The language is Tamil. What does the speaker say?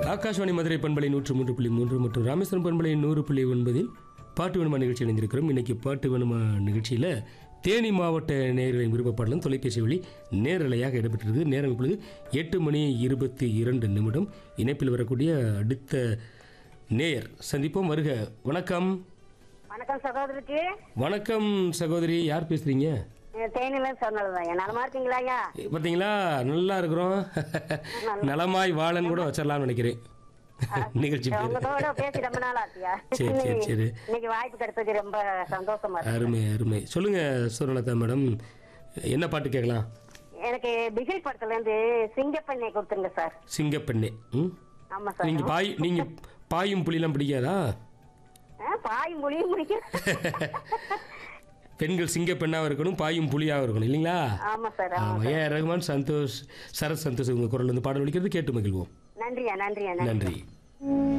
ஆகாஷ்வாணி மதுரை பண்பலை நூற்று மூன்று புள்ளி மூன்று மற்றும் ராமேஸ்வரம் பண்பலை நூறு புள்ளி ஒன்பதில் பாட்டு வேணுமா நிகழ்ச்சி இணைந்திருக்கிறோம் இன்னைக்கு பாட்டு வேணுமா நிகழ்ச்சியில் தேனி மாவட்ட நேயர்களின் விருப்பப்பாடலும் தொலைபேசி வழி நேரலையாக இடம்பெற்றிருக்கு நேரம் இப்பொழுது எட்டு மணி இருபத்தி இரண்டு நிமிடம் இணைப்பில் வரக்கூடிய அடுத்த நேயர் சந்திப்போம் வருக வணக்கம் வணக்கம் சகோதரிக்கு வணக்கம் சகோதரி யார் பேசுறீங்க தேனில சொன்னதுதான் நலமா இருக்கீங்களா ஐயா பார்த்தீங்களா நல்லா இருக்கிறோம் நலமாய் வாழன்னு கூட வச்சிடலாம்னு நினைக்கிறேன் நிகழ்ச்சி பேர் உங்களோட பேசி ரொம்ப நாள் ஆச்சியா சரி, சரி, சரி. இன்னைக்கு வாய்ப்பு கிடைச்சது ரொம்ப சந்தோஷமா இருக்கு அருமை அருமை சொல்லுங்க சுரலதா மேடம் என்ன பாட்டு கேட்கலாம் எனக்கு பிகில் படத்துல இருந்து சிங்கப்பெண்ணை கொடுத்துருங்க சார் சிங்கப்பெண்ணே ம் ஆமா சார் நீங்க பாய் நீங்க பாயும் புலிலாம் பிடிக்காதா ஆ, பாய் மொழியும் முடிக்கும் பெண்கள் சிங்கப்பெண்ணாக இருக்கணும் பாயும் புலியாக இருக்கணும் இல்லைங்களா ஆமா சார் ஆமா ஆமாம் ஏ ரகுமான் சந்தோஷ் சரத் சந்தோஷ் உங்க குரல் வந்து பாடல் ஒழிக்கிறது கேட்டு மகிழ்வோம் நன்றியா நன்றியா நன்றி நன்றி